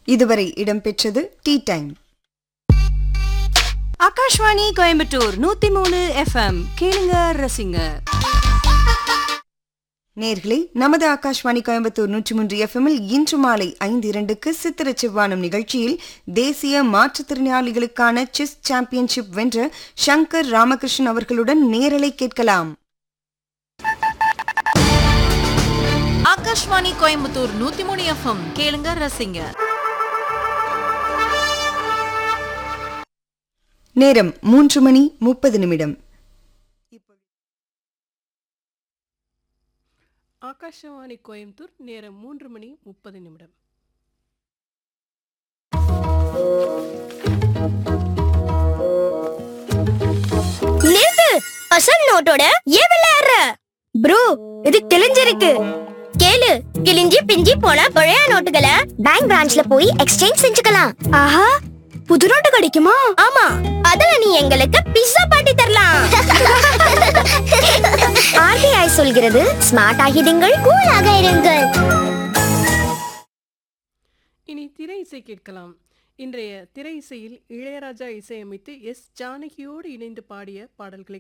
இதுவரை இடம்பெற்றது tea time Akashvani Coimbatore நூத்தி மூணு எஃப்எம் கேளுங்க ரசிங்க நேர்களே நமது ஆகாஷ்வாணி கோயம்புத்தூர் நூற்றி மூன்று எஃப்எம்மில் இன்று மாலை ஐந்து இரண்டுக்கு சித்திர செவ்வானம் நிகழ்ச்சியில் தேசிய மாற்றுத்திறனாளிகளுக்கான செஸ் சாம்பியன்ஷிப் வென்ற சங்கர் ராமகிருஷ்ணன் அவர்களுடன் நேரலை கேட்கலாம் ஆகாஷ்வாணி கோயம்புத்தூர் நூத்தி மூணு எஃப்எம் கேளுங்க ரசிங்க நேரம் மூன்று மணி முப்பது நிமிடம் ஆகாஷவாணி கோயம்புத்தூர் நேரம் மூன்று மணி முப்பது நிமிடம் நிறுத்து அசல் நோட்டோட ஏன் விளையாடுற ப்ரோ இது கிழிஞ்சிருக்கு கேளு கிழிஞ்சி பிஞ்சி போன பழைய நோட்டுகளை பேங்க் பிரான்ச்ல போய் எக்ஸ்சேஞ்ச் செஞ்சுக்கலாம் ஆஹா புது நோட்டு கிடைக்குமா ஆமா அதுல நீ எங்களுக்கு பிஸ்ஸா பாட்டி தரலாம் ஆர்பிஐ சொல்கிறது ஸ்மார்ட் ஆகிடுங்கள் கூலாக இருங்கள் இனி திரை இசை கேட்கலாம் இன்றைய திரை இசையில் இளையராஜா இசையமைத்து எஸ் ஜானகியோடு இணைந்து பாடிய பாடல்களை